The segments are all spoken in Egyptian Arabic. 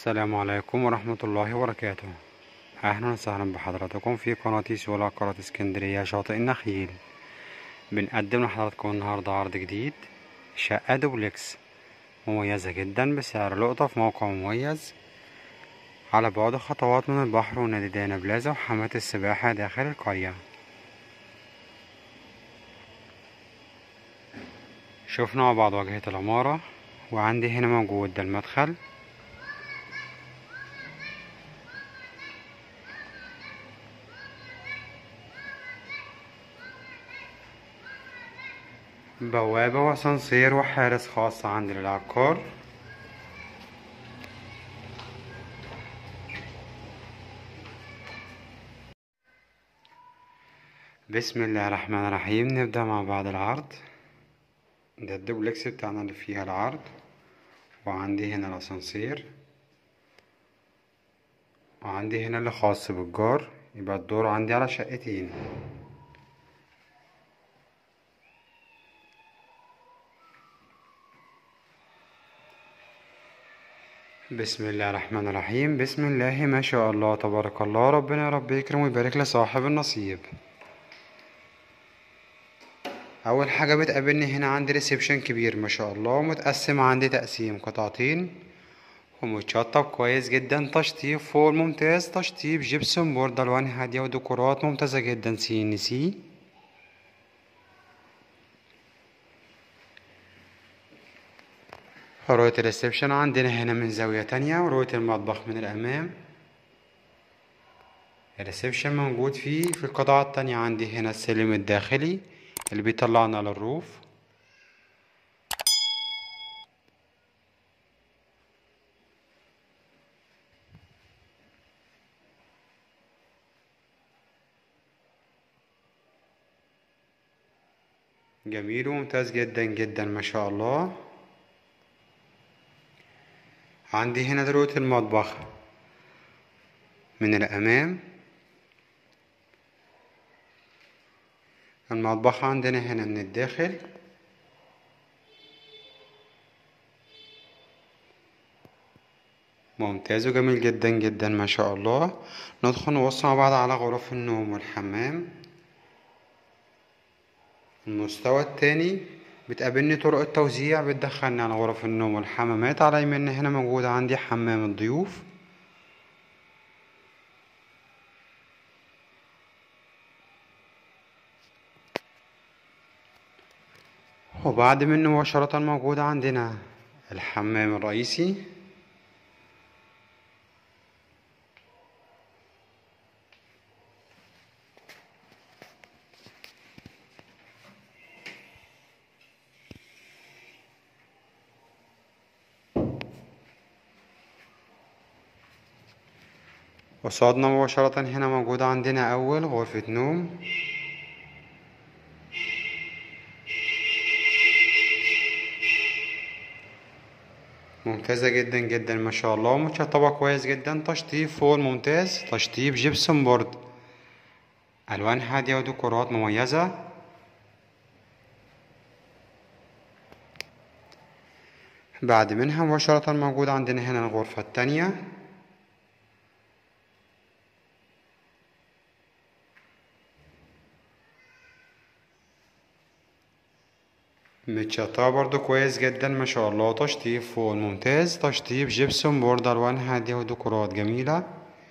السلام عليكم ورحمة الله وبركاته أهلا وسهلا بحضراتكم في قناة سيولا قناة اسكندرية شاطئ النخيل بنقدم لحضراتكم النهاردة عرض جديد شقة دوبلكس مميزة جدا بسعر لقطة في موقع مميز على بعد خطوات من البحر ونادي دانا بلازا وحماة السباحة داخل القرية شوفنا مع بعض واجهة العمارة وعندي هنا موجود ده المدخل بوابة وأسانسير وحارس خاص عندي للعقار بسم الله الرحمن الرحيم نبدأ مع بعض العرض ده الدوبلكس بتاعنا اللي فيها العرض وعندي هنا الأسانسير وعندي هنا اللي خاص بالجار يبقى الدور عندي على شقتين بسم الله الرحمن الرحيم بسم الله ما شاء الله تبارك الله ربنا يا رب يكرم ويبارك لصاحب النصيب اول حاجه بتقابلني هنا عندي ريسبشن كبير ما شاء الله متقسم عندي تقسيم قطعتين ومتشطب كويس جدا تشطيب فوق ممتاز تشطيب جبسون بورد الوان هاديه وديكورات ممتازه جدا سي ان سي رؤية الريسبشن عندنا هنا من زاوية تانية ورؤية المطبخ من الأمام الريسبشن موجود فيه في القطعة التانية عندي هنا السلم الداخلي اللي بيطلعنا للروف جميل وممتاز جدا جدا ما شاء الله عندي هنا دروت المطبخ من الأمام المطبخ عندنا هنا من الداخل ممتاز وجميل جدا جدا ما شاء الله ندخل نبص مع بعض على غرف النوم والحمام المستوى التاني بتقابلني طرق التوزيع بتدخلني على غرف النوم والحمامات على يمين هنا موجود عندي حمام الضيوف وبعد منه مباشرة موجود عندنا الحمام الرئيسي قصادنا مباشرة هنا موجود عندنا أول غرفة نوم ممتازة جدا جدا ما شاء الله متشطبة كويس جدا تشطيب فوق ممتاز تشطيب جبسون بورد ألوان هادية وديكورات مميزة بعد منها مباشرة موجود عندنا هنا الغرفة التانية متشطبة برضو كويس جدا ما شاء الله تشطيب فوق ممتاز تشطيب جبسون بورد ألوان هادية وديكورات جميلة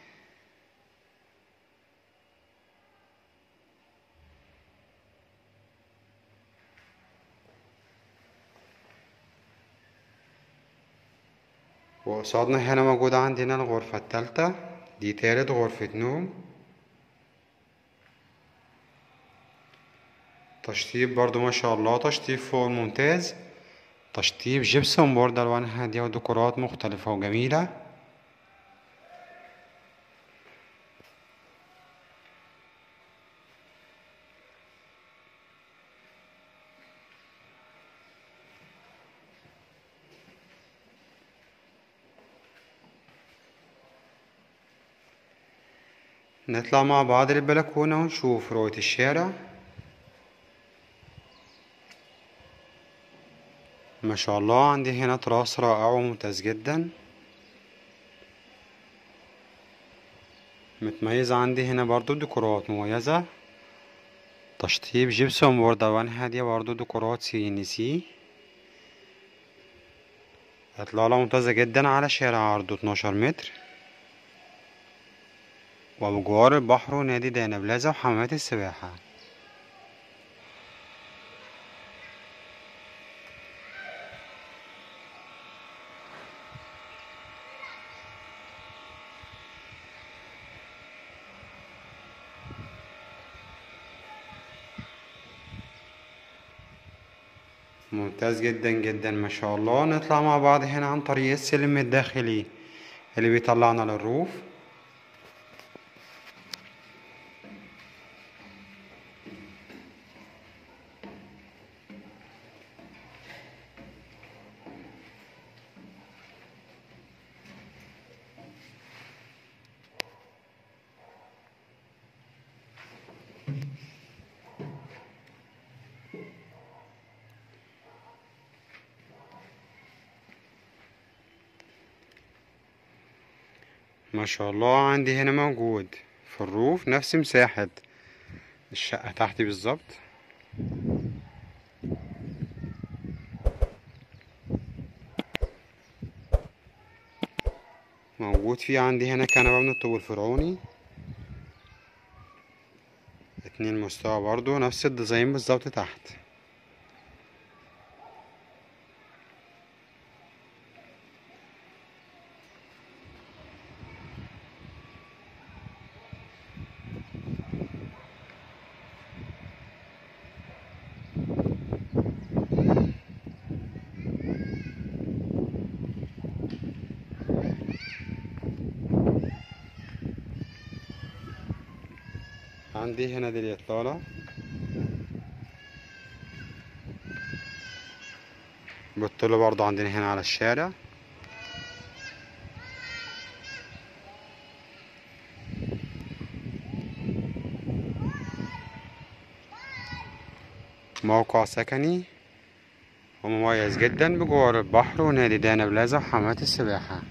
وقصادنا هنا موجودة عندنا الغرفة التالتة دي تالت غرفة نوم تشطيب برضو ما شاء الله تشطيب فوق ممتاز تشطيب جبسون بورد ألوان هادية وديكورات مختلفة وجميلة نطلع مع بعض للبلكونة ونشوف رؤية الشارع ما شاء الله عندي هنا تراس رائع وممتاز جدا متميز عندي هنا برضو ديكورات مميزة تشطيب جبسون بورد الوان هادية برضو ديكورات سي ان سي اطلالة ممتازة جدا على شارع عرضه اتناشر متر وبجوار البحر ونادي دانا بلازا وحمامات السباحة ممتاز جدا جدا ما شاء الله نطلع مع بعض هنا عن طريق السلم الداخلي اللي بيطلعنا للروف ما شاء الله عندي هنا موجود في الروف نفس مساحة الشقة تحتي بالظبط موجود في عندي هنا كنبة من الطوب الفرعوني اتنين مستوى برضو نفس الديزاين بالظبط تحت عندي هنا دي الإطلالة بالطول برضو عندنا هنا على الشارع موقع سكني ومميز جدا بجوار البحر ونادي دانا بلازا وحمامات السباحة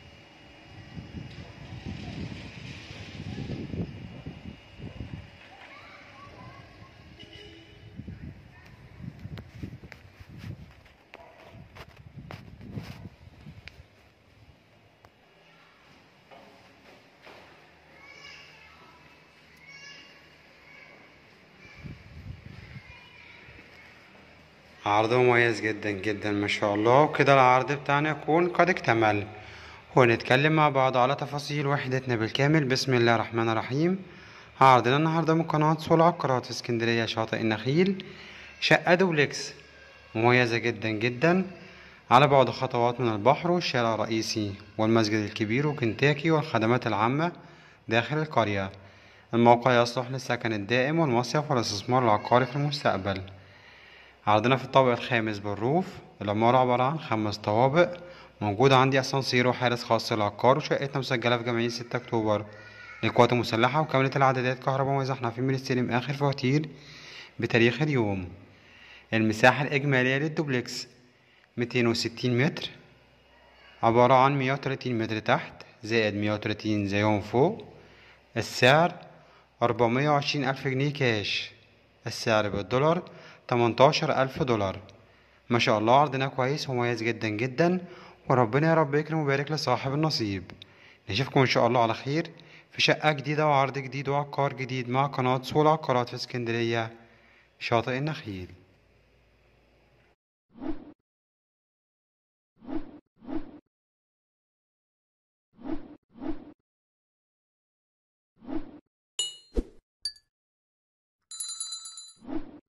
عرض مميز جدا جدا ما شاء الله وكده العرض بتاعنا يكون قد اكتمل ونتكلم مع بعض على تفاصيل وحدتنا بالكامل بسم الله الرحمن الرحيم عرضنا النهارده من قناة سول عقارات في اسكندرية شاطئ النخيل شقة دوبلكس مميزة جدا جدا على بعد خطوات من البحر والشارع الرئيسي والمسجد الكبير وكنتاكي والخدمات العامة داخل القرية الموقع يصلح للسكن الدائم والمصيف والاستثمار العقاري في المستقبل عرضنا في الطابق الخامس بالروف العمارة عبارة عن خمس طوابق موجود عندي أسانسير وحارس خاص للعقار وشقتنا مسجلة في جمعية ستة أكتوبر للقوات المسلحة وكاملة العدادات كهرباء وزحنا في بنستلم آخر فواتير بتاريخ اليوم المساحة الإجمالية للدوبلكس ميتين وستين متر عبارة عن مية وتلاتين متر تحت زائد مية وتلاتين زيهم فوق السعر أربعمية وعشرين ألف جنيه كاش السعر بالدولار تمنتاشر ألف دولار ما شاء الله عرضنا كويس ومميز جدا جدا وربنا يا رب يكرم ويبارك لصاحب النصيب نشوفكم إن شاء الله على خير في شقة جديدة وعرض جديد وعقار جديد مع قناة سول عقارات في اسكندرية شاطئ النخيل